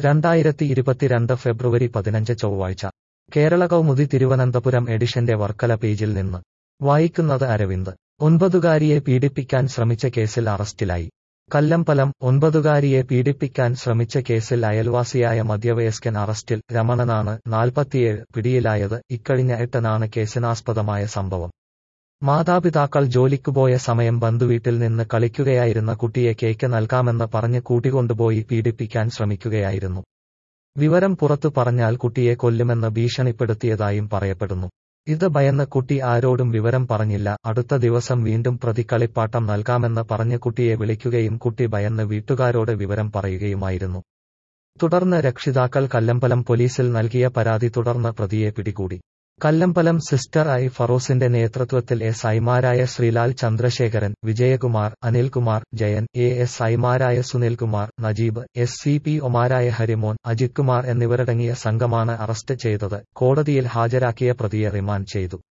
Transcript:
രണ്ടായിരത്തി ഇരുപത്തിരണ്ട് ഫെബ്രുവരി പതിനഞ്ച് ചൊവ്വാഴ്ച കേരള കൗമുദി തിരുവനന്തപുരം എഡിഷന്റെ വർക്കല പേജിൽ നിന്ന് വായിക്കുന്നത് അരവിന്ദ് ഒൻപതുകാരിയെ പീഡിപ്പിക്കാൻ ശ്രമിച്ച കേസിൽ അറസ്റ്റിലായി കല്ലമ്പലം ഒൻപതുകാരിയെ പീഡിപ്പിക്കാൻ ശ്രമിച്ച കേസിൽ അയൽവാസിയായ മധ്യവയസ്കൻ അറസ്റ്റിൽ രമണനാണ് നാൽപ്പത്തിയേഴ് പിടിയിലായത് ഇക്കഴിഞ്ഞ എട്ടനാണ് കേസിനാസ്പദമായ സംഭവം മാതാപിതാക്കൾ ജോലിക്കുപോയ സമയം ബന്ധുവീട്ടിൽ നിന്ന് കളിക്കുകയായിരുന്ന കുട്ടിയെ കേക്ക് നൽകാമെന്ന് പറഞ്ഞ് കൂട്ടിക്കൊണ്ടുപോയി പീഡിപ്പിക്കാൻ ശ്രമിക്കുകയായിരുന്നു വിവരം പുറത്തു പറഞ്ഞാൽ കുട്ടിയെ കൊല്ലുമെന്ന് ഭീഷണിപ്പെടുത്തിയതായും പറയപ്പെടുന്നു ഇത് ഭയന്ന് കുട്ടി ആരോടും വിവരം പറഞ്ഞില്ല അടുത്ത ദിവസം വീണ്ടും പ്രതി കളിപ്പാട്ടം നൽകാമെന്ന് പറഞ്ഞ് കുട്ടിയെ വിളിക്കുകയും കുട്ടി ഭയന്ന് വീട്ടുകാരോട് വിവരം പറയുകയുമായിരുന്നു തുടർന്ന് രക്ഷിതാക്കൾ കല്ലമ്പലം പോലീസിൽ നൽകിയ പരാതി തുടർന്ന് പ്രതിയെ പിടികൂടി കല്ലമ്പലം സിസ്റ്റർ ഐ ഫറോസിന്റെ നേതൃത്വത്തിൽ എസ് ഐമാരായ ശ്രീലാൽ ചന്ദ്രശേഖരൻ വിജയകുമാർ അനിൽകുമാർ ജയൻ എ എസ് ഐമാരായ Sunilkumar Najeeb S C P ഒമാരായ ഹരിമോൻ അജിത് കുമാർ എന്നിവരടങ്ങിയ സംഘമാണ് അറസ്റ്റ് ചെയ്തത് കോടതിയിൽ ഹാജരാക്കിയ പ്രതിയെ റിമാൻഡ് ചെയ്തു